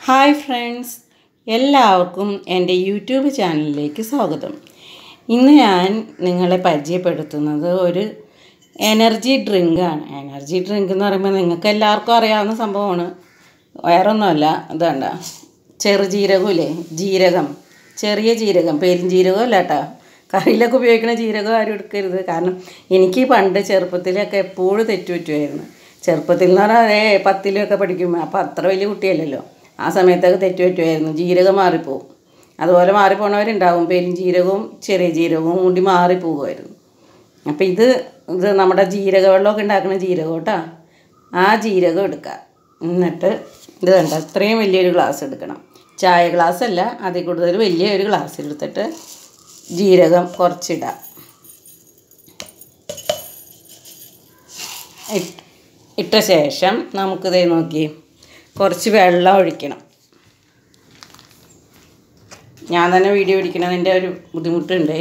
hi friends എല്ലാവർക്കും എൻ്റെ YouTube ചാനലിലേക്ക് സ്വാഗതം ഇന്ന് ഞാൻ നിങ്ങളെ പരിചയപ്പെടുത്തുന്നത് ഒരു എനർജി ഡ്രിങ്കാണ് എനർജി ഡ്രിങ്ക് എന്ന് പറയുമ്പോൾ നിങ്ങൾക്ക് എല്ലാവർക്കും അറിയാവുന്ന സംഭവമാണ് വേറൊന്നുമല്ല ഇതണ്ട ചെറുജീരകമില്ലേ ജീരകം ചെറിയ ജീരകം പെരുംജീരകം അല്ല കേട്ടോ കറിയിലൊക്കെ ഉപയോഗിക്കുന്ന ജീരകം ആരും എടുക്കരുത് കാരണം എനിക്ക് പണ്ട് ചെറുപ്പത്തിലൊക്കെ എപ്പോഴും തെറ്റുപറ്റുമായിരുന്നു ചെറുപ്പത്തിൽ എന്ന് പറഞ്ഞാൽ അതേ പത്തിലൊക്കെ പഠിക്കും അപ്പോൾ അത്ര വലിയ കുട്ടിയല്ലല്ലോ ആ സമയത്തൊക്കെ തെറ്റുപറ്റുമായിരുന്നു ജീരകം മാറിപ്പോവും അതുപോലെ മാറിപ്പോണവരുണ്ടാവും പെരും ജീരകവും ചെറിയ ജീരകവും കൂടി മാറിപ്പോകുമായിരുന്നു അപ്പോൾ ഇത് ഇത് നമ്മുടെ ജീരക വെള്ളമൊക്കെ ഉണ്ടാക്കുന്ന ജീരകം കേട്ടോ ആ ജീരകം എടുക്കുക എന്നിട്ട് ഇത് കണ്ട ഇത്രയും വലിയൊരു ഗ്ലാസ് എടുക്കണം ചായ ഗ്ലാസ് അല്ല അതിൽ കൂടുതൽ വലിയൊരു ഗ്ലാസ് എടുത്തിട്ട് ജീരകം കുറച്ചിടാം ഇട്ട് ഇട്ട ശേഷം നമുക്കിതേ നോക്കി കുറച്ച് വെള്ളം ഒഴിക്കണം ഞാൻ തന്നെ വീഡിയോ പിടിക്കണതിൻ്റെ ഒരു ബുദ്ധിമുട്ടുണ്ട്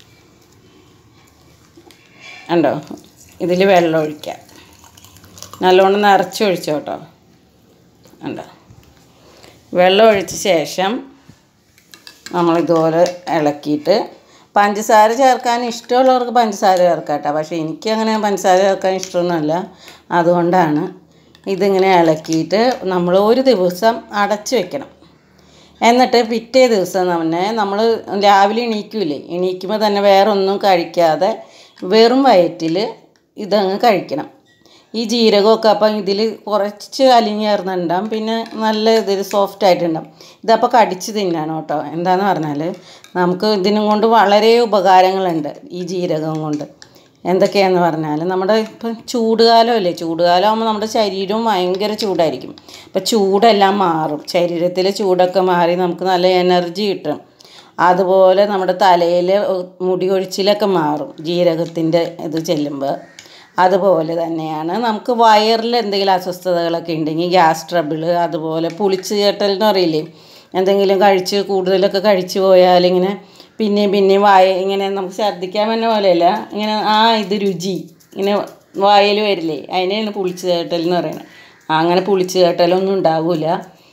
ഉണ്ടോ ഇതിൽ വെള്ളം ഒഴിക്കാം നല്ലോണം നിറച്ച് ഒഴിച്ചോ കേട്ടോ ഉണ്ടോ വെള്ളം ഒഴിച്ച ശേഷം നമ്മളിതുപോലെ ഇളക്കിയിട്ട് പഞ്ചസാര ചേർക്കാൻ ഇഷ്ടമുള്ളവർക്ക് പഞ്ചസാര ചേർക്കാം കേട്ടോ പക്ഷേ എനിക്കങ്ങനെ പഞ്ചസാര ചേർക്കാൻ ഇഷ്ടമൊന്നുമല്ല അതുകൊണ്ടാണ് ഇതിങ്ങനെ ഇളക്കിയിട്ട് നമ്മൾ ഒരു ദിവസം അടച്ച് വെക്കണം എന്നിട്ട് പിറ്റേ ദിവസം തന്നെ നമ്മൾ രാവിലെ എണീക്കൂലേ എണീക്കുമ്പോൾ തന്നെ വേറെ ഒന്നും കഴിക്കാതെ വെറും വയറ്റിൽ ഇതങ്ങ് കഴിക്കണം ഈ ജീരകമൊക്കെ അപ്പം ഇതിൽ കുറച്ച് അലിഞ്ഞ് ചേർന്നുണ്ടാവും പിന്നെ നല്ല ഇതിൽ സോഫ്റ്റ് ആയിട്ടുണ്ടാവും ഇതപ്പോൾ കടിച്ച് തിന്നണം കേട്ടോ എന്താണെന്ന് പറഞ്ഞാൽ നമുക്ക് ഇതിനും കൊണ്ട് വളരെ ഉപകാരങ്ങളുണ്ട് ഈ ജീരകം കൊണ്ട് എന്തൊക്കെയാന്ന് പറഞ്ഞാൽ നമ്മുടെ ഇപ്പം ചൂടുകാലമല്ലേ ചൂടുകാലമാകുമ്പോൾ നമ്മുടെ ശരീരവും ഭയങ്കര ചൂടായിരിക്കും അപ്പം ചൂടെല്ലാം മാറും ശരീരത്തിലെ ചൂടൊക്കെ മാറി നമുക്ക് നല്ല എനർജി കിട്ടും അതുപോലെ നമ്മുടെ തലയിൽ മുടി കൊഴിച്ചിലൊക്കെ മാറും ജീരകത്തിൻ്റെ ഇത് ചെല്ലുമ്പോൾ അതുപോലെ തന്നെയാണ് നമുക്ക് വയറിൽ എന്തെങ്കിലും അസ്വസ്ഥതകളൊക്കെ ഉണ്ടെങ്കിൽ ഗ്യാസ് ട്രബിൾ അതുപോലെ പുളിച്ച് കേട്ടൽ എന്ന് പറയില്ലേ എന്തെങ്കിലും കഴിച്ച് കൂടുതലൊക്കെ കഴിച്ചു പോയാൽ ഇങ്ങനെ പിന്നെയും പിന്നെയും വായ ഇങ്ങനെ നമുക്ക് ഛർദ്ദിക്കാൻ പറ്റുന്ന പോലെയല്ല ഇങ്ങനെ ആ ഇത് രുചി ഇങ്ങനെ വായിൽ വരില്ലേ അതിനെയാണ് പുളിച്ച് കേട്ടൽ എന്ന് പറയുന്നത് അങ്ങനെ പുളിച്ച് കേട്ടലൊന്നും ഉണ്ടാവില്ല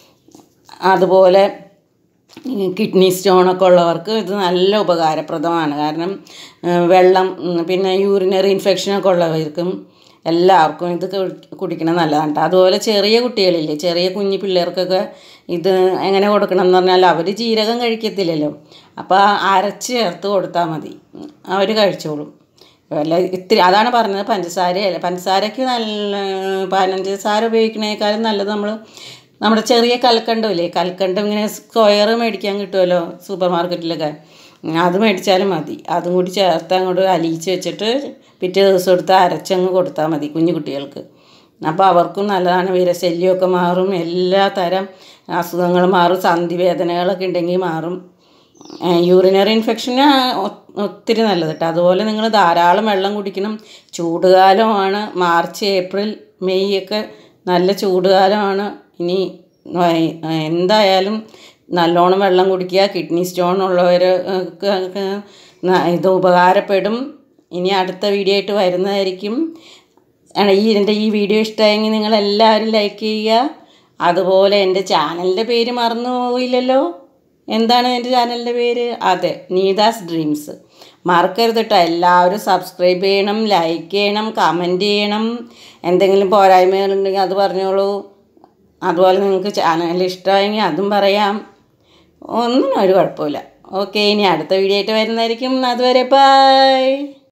അതുപോലെ കിഡ്നി സ്റ്റോണൊക്കെ ഉള്ളവർക്ക് ഇത് നല്ല ഉപകാരപ്രദമാണ് കാരണം വെള്ളം പിന്നെ യൂറിനറി ഇൻഫെക്ഷനൊക്കെ ഉള്ളവർക്കും എല്ലാവർക്കും ഇത് കുടിക്കണം നല്ലതാണ് കേട്ടോ അതുപോലെ ചെറിയ കുട്ടികളില്ലേ ചെറിയ കുഞ്ഞു പിള്ളേർക്കൊക്കെ ഇത് എങ്ങനെ കൊടുക്കണം എന്ന് പറഞ്ഞാൽ അവർ ജീരകം കഴിക്കത്തില്ലല്ലോ അപ്പോൾ അരച്ച് ചേർത്ത് കൊടുത്താൽ മതി അവർ കഴിച്ചോളും വല്ല ഇത്തിരി അതാണ് പറഞ്ഞത് പഞ്ചസാരയല്ല പഞ്ചസാരയ്ക്ക് നല്ല പഞ്ചസാര ഉപയോഗിക്കുന്നതിനേക്കാളും നല്ലത് നമ്മൾ നമ്മുടെ ചെറിയ കൽക്കണ്ടമില്ലേ കൽക്കണ്ടം ഇങ്ങനെ സ്ക്വയർ മേടിക്കാൻ കിട്ടുമല്ലോ സൂപ്പർ മാർക്കറ്റിലൊക്കെ അത് മേടിച്ചാലും മതി അതും കൂടി ചേർത്ത് അങ്ങോട്ട് അലിയിച്ച് വെച്ചിട്ട് പിറ്റേ ദിവസം എടുത്ത് അരച്ചങ്ങ് കൊടുത്താൽ മതി കുഞ്ഞു കുട്ടികൾക്ക് അപ്പോൾ അവർക്കും നല്ലതാണ് വിരശല്യമൊക്കെ മാറും എല്ലാ തരം അസുഖങ്ങൾ മാറും സന്ധിവേദനകളൊക്കെ ഉണ്ടെങ്കിൽ മാറും യൂറിനറി ഇൻഫെക്ഷന് ഒത്തിരി നല്ലത് കേട്ടോ അതുപോലെ നിങ്ങൾ ധാരാളം വെള്ളം കുടിക്കണം ചൂടുകാലമാണ് മാർച്ച് ഏപ്രിൽ മെയ് ഒക്കെ നല്ല ചൂടുകാലമാണ് ഇനി എന്തായാലും നല്ലോണം വെള്ളം കുടിക്കുക കിഡ്നി സ്റ്റോൺ ഉള്ളവർ ഇത് ഉപകാരപ്പെടും ഇനി അടുത്ത വീഡിയോ ആയിട്ട് വരുന്നതായിരിക്കും ഈ എൻ്റെ ഈ വീഡിയോ ഇഷ്ടമായെങ്കിൽ നിങ്ങളെല്ലാവരും ലൈക്ക് ചെയ്യുക അതുപോലെ എൻ്റെ ചാനലിൻ്റെ പേര് മറന്നു പോയില്ലല്ലോ എന്താണ് എൻ്റെ ചാനലിൻ്റെ പേര് അതെ നീതാസ് ഡ്രീംസ് മറക്കരുത് കേട്ടോ എല്ലാവരും സബ്സ്ക്രൈബ് ചെയ്യണം ലൈക്ക് ചെയ്യണം കമൻറ്റ് ചെയ്യണം എന്തെങ്കിലും പോരായ്മകളുണ്ടെങ്കിൽ അത് പറഞ്ഞോളൂ അതുപോലെ നിങ്ങൾക്ക് ചാനൽ ഇഷ്ടമായെങ്കിൽ അതും പറയാം ഒന്നിനും ഒരു കുഴപ്പമില്ല ഓക്കെ ഇനി അടുത്ത വീഡിയോ ആയിട്ട് വരുന്നതായിരിക്കും അതുവരെ ബൈ